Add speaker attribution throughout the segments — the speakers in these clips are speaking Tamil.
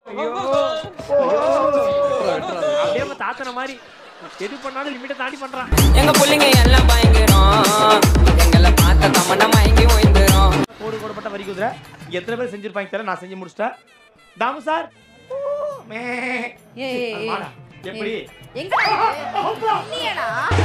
Speaker 1: அப்படியே நம்ம தாத்தன மாதிரி எது பண்ணாலும் லிமிட்டை தாண்டி பண்றான்
Speaker 2: எங்க புள்ளைங்க எல்லாம் பயங்கரம் எங்களை பார்த்த தமன்னா மயங்கி ஓய்ந்துரும்
Speaker 1: கோடு கோடுபட்ட வரி குதிரை எத்தனை பேர் செஞ்சிருப்பாங்க தெரியல நான் செஞ்சு முடிச்சிட்டேன் தாமு சார் மே.
Speaker 3: ஏய், ஏய், ஏய்.
Speaker 1: வாடா. எப்படி
Speaker 3: எங்க இல்லையடா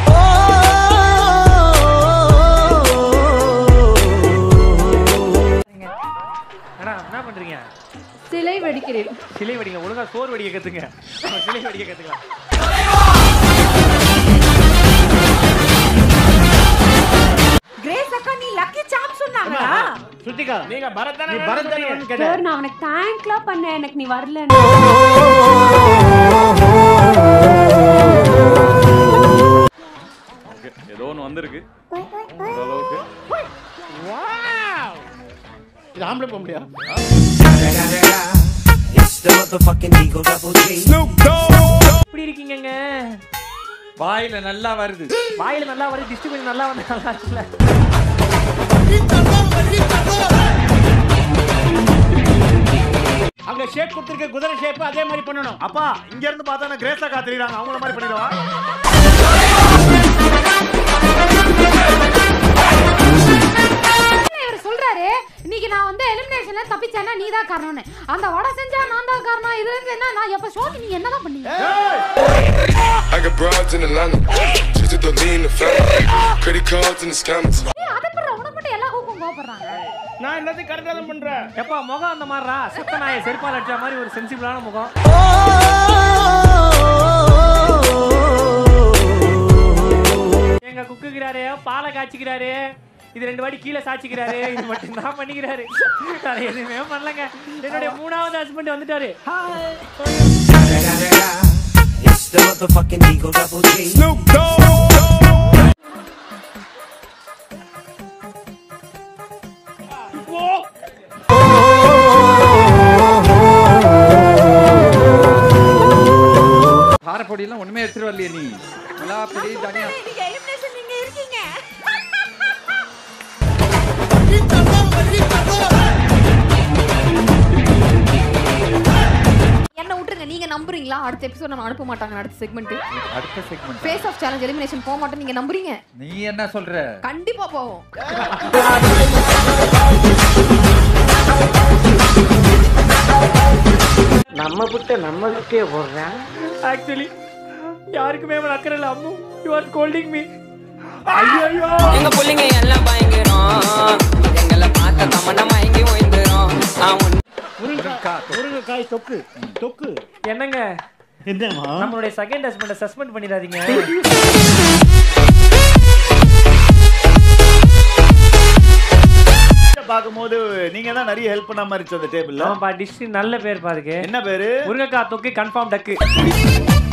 Speaker 1: அண்ணா என்ன பண்றீங்க
Speaker 3: சிலை வெடிக்கிறேன்
Speaker 1: சிலை வெடிங்க ஒழுங்கா சோறு வெடிக்க கத்துங்க நம்ம சிலை வெடிக்க கத்துக்கலாம்
Speaker 3: கிரேஸ் அக்கா நீ லக்கி சாம் சொன்னாங்கடா
Speaker 4: ஸ்ருதிகா
Speaker 1: நீங்க பரத்
Speaker 4: நீ பரத் தானே வந்து கேட்ட
Speaker 5: சார் நான் அவனுக்கு தேங்க்லாம் பண்ணேன் எனக்கு நீ வரல
Speaker 6: ஏதோ ஒன்று வந்திருக்கு ஓரளவுக்கு
Speaker 4: இது ஆம்பளை போக முடியா
Speaker 1: எப்படி இருக்கீங்கங்க
Speaker 6: வாயில நல்லா வருது
Speaker 1: வாயில நல்லா வருது டிஸ்ட்ரிபியூட் நல்லா வந்து நல்லா இருக்குல்ல
Speaker 4: அங்க ஷேப் கொடுத்துருக்க குதிரை ஷேப் அதே மாதிரி பண்ணணும்
Speaker 1: அப்பா இங்க இருந்து பார்த்தா நான் கிரேஸா காத்துறாங்க அவங்கள மாதிரி பண்ணிடுவா
Speaker 7: இவர் சொல்றாரு இன்னைக்கு நான் வந்து எலிமினேஷன்ல தப்பிச்சேன்னா நீ தான் காரணம்னு அந்த வடை செஞ்சா நான் தான் காரணம் இதுல இருந்து என்ன நான் எப்ப ஷோக்கு நீ என்னதான் பண்ணீங்க
Speaker 8: I got broads in Atlanta. Just to the lean, the family. Credit cards and the scammers.
Speaker 7: ஏய், அதை பண்ற உனக்கு மட்டும் எல்லா கூக்கும் கோபப்படுறாங்க
Speaker 4: நான் எல்லாத்தையும் கரெக்டா தான் பண்றேன்
Speaker 1: எப்பா முகம் அந்த மாதிரிடா செத்த நாயை செருப்பால் அடிச்ச மாதிரி ஒரு சென்சிபிளான முகம் எங்க குக்குகிறாரு பாலை காய்ச்சிக்கிறாரு இது ரெண்டு வாட்டி கீழே சாச்சிக்கிறாரு இது மட்டும் தான் பண்ணிக்கிறாரு நான் எதுவுமே பண்ணலங்க என்னுடைய மூணாவது ஹஸ்பண்ட் வந்துட்டாரு
Speaker 6: காரப்பொடியெல்லாம் ஒண்ணுமே எடுத்துட்டு வரலையே நீ எல்லா பொடி தனியா
Speaker 3: நீங்க எலிமினேஷன் நீங்க இருக்கீங்க
Speaker 7: என்ன விட்டுருங்க நீங்க நம்புறீங்களா அடுத்த எபிசோட் நம்ம அனுப்ப மாட்டாங்க அடுத்த செக்மெண்ட்
Speaker 6: அடுத்த segment
Speaker 7: face off challenge elimination போக மாட்டோம் நீங்க நம்புறீங்க
Speaker 6: நீ என்ன சொல்ற
Speaker 7: கண்டிப்பா போவோம்
Speaker 4: நம்ம புட்ட நம்ம கிட்டே போடுறேன்
Speaker 1: ஆக்சுவலி யாருக்குமே அவன் அக்கறை இல்லை Ammu you are scolding me ஐயோ
Speaker 2: எங்க புள்ளைங்க எல்லாம் பயங்கரம் எங்களை பார்த்த தமன்னா மயங்கி ஓய்ந்துரும் அவன்
Speaker 4: முருங்கைக்காய் முருங்கைக்காய் தொக்கு தொக்கு
Speaker 1: என்னங்க
Speaker 4: என்னம்மா
Speaker 1: நம்மளுடைய செகண்ட் ஹஸ்பண்டை சஸ்பெண்ட் பண்ணிடாதீங்க
Speaker 9: பார்க்கும்போது நீங்க தான் நிறைய ஹெல்ப் பண்ண மாதிரி இருந்துச்சு அந்த டேபிள்ல
Speaker 1: ஆமாப்பா டிஷ் நல்ல பேர் பாருங்க
Speaker 9: என்ன பேரு
Speaker 1: முருங்கக்காய் தொக்கு கன்ஃபார்ம் டக்கு